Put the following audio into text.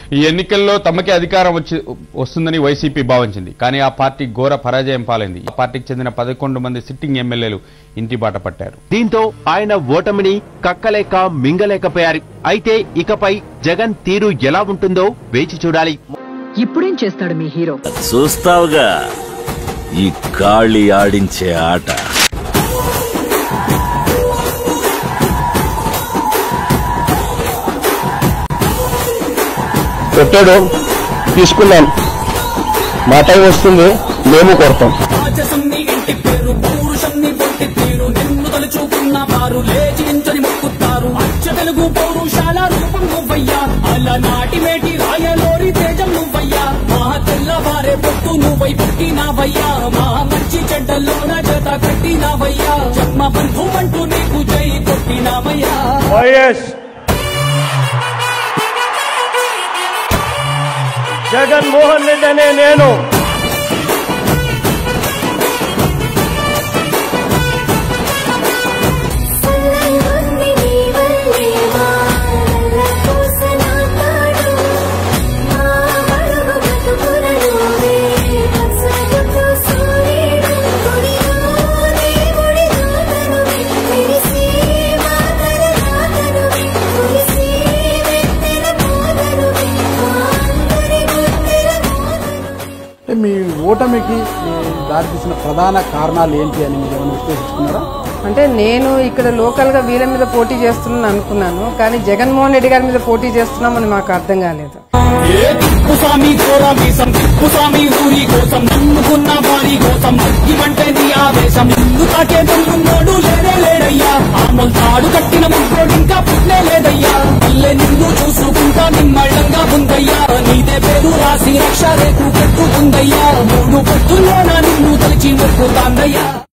ఈ ఎన్నికల్లో తమకే అధికారం వచ్చి వస్తుందని వైసీపీ భావించింది కానీ ఆ పార్టీ ఘోర పరాజయం పాలైంది ఆ పార్టీకి చెందిన పదకొండు మంది సిట్టింగ్ ఎమ్మెల్యేలు ఇంటి బాట పట్టారు దీంతో ఆయన ఓటమిని కక్కలేక మింగలేకపోయారు అయితే ఇకపై జగన్ తీరు ఎలా ఉంటుందో వేచి చూడాలి ఇప్పుడేం చేస్తాడు మీ హీరో చూస్తావుగా ఈ కాళి ఆడించే ఆట పెట్టాడు తీసుకున్నాం మా టైం వస్తుంది మేము కొడతాం రాజసంని ఇంటి పేరు పౌరుషంని పొట్టి తీరు నిన్ను తలుచుకున్న వారు లేచించని మొక్కుతారు అచ్చ తెలుగు పౌరుషాల రూపం నువ్వయ్యా అలనాటి మేటి రాయలోరి తేజం నువ్వయ్యా మా తెల్లవారే పొత్తు నువ్వై పుట్టినావయ్యా మా మంచి చెడ్డల్లోన జత కట్టినావయ్యా జన్మ బంధు అంటూ నీకు జై కొట్టినావయ్యా వైఎస్ జగన్మోహన్ రెడ్డి అనే నేను సల్లగుంది నీ వల్లే మా నల్ల పూసన తాడు మా బడుగు బతుకుల నువ్వే పచ్చగుట్టు సూర్యుడు గుడిలో దేవుడి దూతనువే తెలిసి మా తల రాతనువే కురిసి వెన్నెల పోదనువే మా అందరి గుండెల మోదనువే మీ ఓటమికి ఈ దారితీసిన ప్రధాన కారణాలు ఏంటి అని మీరు ఏమైనా విశ్లేషించుకున్నారా అంటే నేను ఇక్కడ లోకల్ గా వీళ్ళ మీద పోటీ చేస్తున్నాను అనుకున్నాను కానీ జగన్మోహన్ రెడ్డి గారి మీద పోటీ చేస్తున్నామని మాకు అర్థం కాలేదు ఏ తిప్పు స్వామి కోర మీసం తిప్పు స్వామి ఊరి కోసం నమ్ముకున్న వారి కోసం ఇవంటే నీ ఆవేశం ఇల్లు తాకే దొంగోడు లేడే లేడయ్యా ఆ మొంతాడు కట్టిన ముగ్గోడు ఇంకా పుట్లే లేదయ్యా పల్లె నిన్ను చూసుకుంటా నిమ్మళ్ళంగా ఉందయ్యా నీదే పేరు రాసి రక్ష రేపు పెట్టుకుందయ్యా మూడు పొత్తుల్లోన నిన్ను తలిచి మొక్కుతాందయ్యా